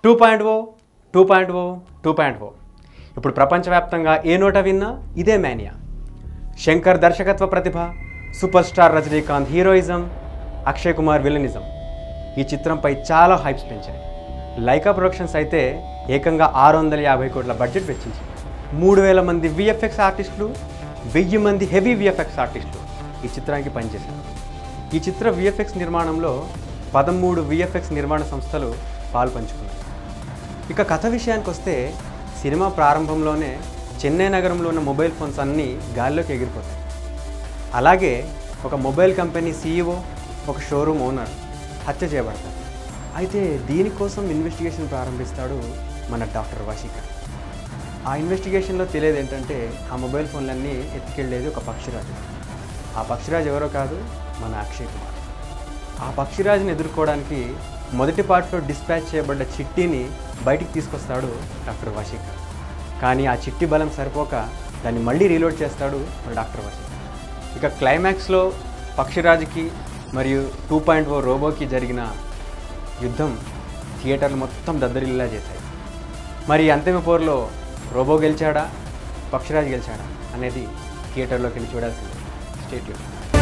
two point O two point O two point O ఇప్పుడు ప్రపంచవ్యాప్తంగా ఏ నోట విన్నా ఇదే మేనియా శంకర్ దర్శకత్వ ప్రతిభ super star Rajinikanth heroism Akshay Kumar villainism ఈ చిత్రంపై చాలా హైప్స్ పెంచాయి లైకా ప్రొడక్షన్స్ అయితే ఏకంగా ఆరు వందల యాభై కోట్ల బడ్జెట్ వెచ్చించింది మూడు వేల మంది విఎఫ్ఎక్స్ ఆర్టిస్టులు వెయ్యి మంది హెవీ విఎఫ్ఎక్స్ ఆర్టిస్టులు ఈ చిత్రానికి పనిచేశారు ఈ చిత్ర విఎఫ్ఎక్స్ నిర్మాణంలో పదమూడు విఎఫ్ఎక్స్ నిర్మాణ సంస్థలు పాలు పంచుకున్నాయి ఇక కథ విషయానికి వస్తే సినిమా ప్రారంభంలోనే చెన్నై నగరంలో ఉన్న మొబైల్ ఫోన్స్ అన్నీ గాల్లోకి ఎగిరిపోతాయి అలాగే ఒక మొబైల్ కంపెనీ సీఈఓ ఒక షోరూమ్ ఓనర్ హత్య చేయబడతారు అయితే దీనికోసం ఇన్వెస్టిగేషన్ ప్రారంభిస్తాడు మన డాక్టర్ వశీకర్ ఆ ఇన్వెస్టిగేషన్లో తెలియదు ఏంటంటే ఆ మొబైల్ ఫోన్లన్నీ ఎత్తుకెళ్ళేది ఒక పక్షిరాజు ఆ పక్షిరాజు ఎవరో కాదు మన అక్షయ్ కుమార్ ఆ పక్షిరాజుని ఎదుర్కోవడానికి మొదటి పార్ట్లో డిస్పాచ్ చేయబడ్డ చిట్టిని బయటికి తీసుకొస్తాడు డాక్టర్ వశీకర్ కానీ ఆ చిట్టి బలం సరిపోక దాన్ని మళ్ళీ రీలోడ్ చేస్తాడు మన డాక్టర్ వశీకర్ ఇక క్లైమాక్స్లో పక్షిరాజుకి మరియు టూ పాయింట్ ఓ రోబోకి జరిగిన యుద్ధం థియేటర్లు మొత్తం దద్దరిల్లా చేశాయి మరి అంతిమ పోరులో రోబో గెలిచాడా పక్షిరాజు గెలిచాడా అనేది థియేటర్లోకి వెళ్ళి చూడాల్సిందే స్టేట్యూ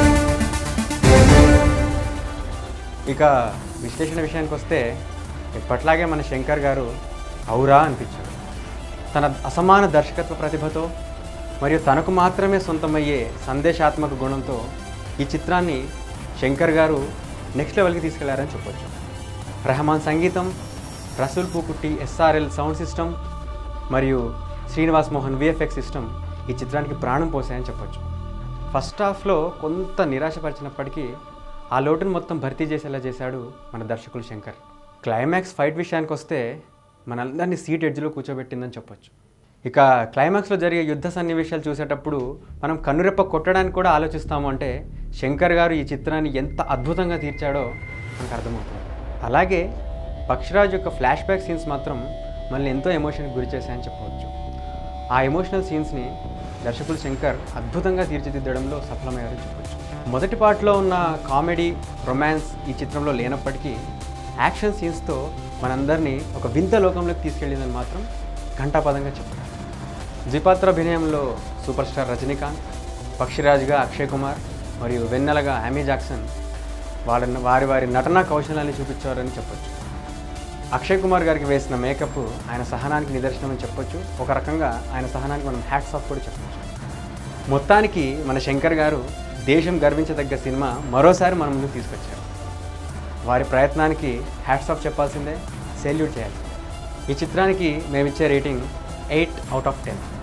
ఇక విశ్లేషణ విషయానికి వస్తే ఎప్పట్లాగే మన శంకర్ గారు ఔరా అనిపించాడు తన అసమాన దర్శకత్వ ప్రతిభతో మరియు తనకు మాత్రమే సొంతమయ్యే సందేశాత్మక గుణంతో ఈ చిత్రాన్ని శంకర్ గారు నెక్స్ట్ లెవెల్కి తీసుకెళ్లారని చెప్పొచ్చు రెహమాన్ సంగీతం Resul Pookutty SRL sound system మరియు శ్రీనివాస్ మోహన్ విఎఫ్ఎక్స్ సిస్టమ్ ఈ చిత్రానికి ప్రాణం పోసాయని చెప్పొచ్చు ఫస్ట్ హాఫ్లో కొంత నిరాశపరిచినప్పటికీ ఆ లోటును మొత్తం భర్తీ చేసేలా చేశాడు మన దర్శకులు శంకర్ క్లైమాక్స్ ఫైట్ విషయానికి వస్తే మనందరినీ సీట్ ఎడ్జ్లో కూర్చోబెట్టిందని చెప్పొచ్చు ఇక క్లైమాక్స్లో జరిగే యుద్ధ సన్నివేశాలు చూసేటప్పుడు మనం కన్నురెప్ప కొట్టడానికి కూడా ఆలోచిస్తాము అంటే శంకర్ గారు ఈ చిత్రాన్ని ఎంత అద్భుతంగా తీర్చాడో మనకు అర్థమవుతుంది అలాగే పక్షిరాజ్ యొక్క ఫ్లాష్ బ్యాక్ సీన్స్ మాత్రం మనల్ని ఎంతో ఎమోషన్కి గురి చేశాయని చెప్పవచ్చు ఆ ఎమోషనల్ సీన్స్ని దర్శకులు శంకర్ అద్భుతంగా తీర్చిదిద్దడంలో సఫలమయ్యారని చెప్పొచ్చు మొదటి పార్ట్లో ఉన్న కామెడీ రొమాన్స్ ఈ చిత్రంలో లేనప్పటికీ యాక్షన్ సీన్స్తో మనందరినీ ఒక వింత లోకంలోకి తీసుకెళ్ళిందని మాత్రం ఘంటాపదంగా చెప్పారు ద్విపాత్ర అభినయంలో సూపర్ స్టార్ రజనీకాంత్ పక్షిరాజ్గా అక్షయ్ కుమార్ మరియు వెన్నెలగా యామీ జాక్సన్ వాళ్ళ వారి వారి నటనా కౌశలాన్ని చూపించారని చెప్పొచ్చు అక్షయ్ కుమార్ గారికి వేసిన మేకప్ ఆయన సహనానికి నిదర్శనం అని చెప్పొచ్చు ఒక రకంగా ఆయన సహనానికి మనం హ్యాట్స్ ఆఫ్ కూడా చెప్పొచ్చు మొత్తానికి మన శంకర్ గారు దేశం గర్వించదగ్గ సినిమా మరోసారి మన ముందుకు తీసుకొచ్చారు వారి ప్రయత్నానికి హ్యాట్స్ ఆఫ్ చెప్పాల్సిందే సెల్యూట్ చేయాల్సిందే ఈ చిత్రానికి మేమిచ్చే rating eight out of ten